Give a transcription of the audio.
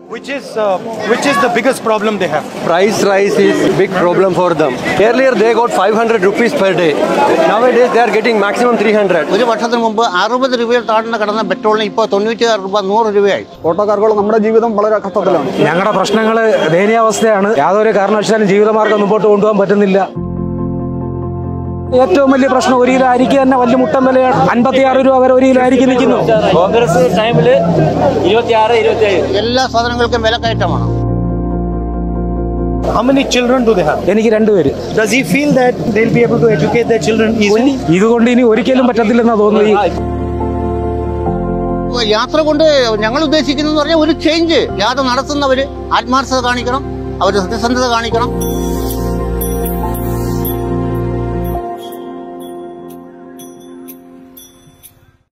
Which is uh, which is the biggest problem they have? Price rise is big problem for them. Earlier they got 500 rupees per day. Nowadays they are getting maximum 300. ഒരു വർഷത്തിന് മുമ്പ് അറുപത് രൂപയിൽ താഴ്ന്ന കിടന്ന പെട്രോളിന് ഇപ്പോൾ തൊണ്ണൂറ്റി ആറ് രൂപ നൂറ് രൂപയായി ഓട്ടോക്കാർക്കുള്ള നമ്മുടെ ജീവിതം വളരെ കഷ്ടത്തിലാണ് ഞങ്ങളുടെ പ്രശ്നങ്ങൾ ദയനീയാവസ്ഥയാണ് യാതൊരു കാരണവശാലും ജീവിതമാർഗം മുമ്പോട്ട് കൊണ്ടുപോകാൻ പറ്റുന്നില്ല ഏറ്റവും വലിയ പ്രശ്നം ഒരു കിലോ അരിക്ക് തന്നെ വലിയ മുട്ടൻ വിലയാണ് അൻപത്തിയാറ് രൂപ വരെ ഒരു കിലോ അരിക്ക് നിൽക്കുന്നു കോൺഗ്രസ് ടൈമില് ഇരുപത്തിയാറ് ഇരുപത്തിയേഴ് എല്ലാ സാധനങ്ങൾക്കും വിലക്കയറ്റമാണ് How many children do they have? എനിക്ക് രണ്ടുപേര് Does he feel that they'll be able to educate their children easily? ഇതുകൊണ്ട് ഇനി ഒരിക്കലും പറ്റത്തില്ലെന്നാ തോന്നുന്നു ഈ യാത്ര കൊണ്ട് ഞങ്ങൾ ഉദ്ദേശിക്കുന്നത് പറഞ്ഞാൽ ഒരു ചേഞ്ച് യാത്ര നടത്തുന്നവര് ആത്മാർത്ഥത കാണിക്കണം അവർ സത്യസന്ധത കാണിക്കണം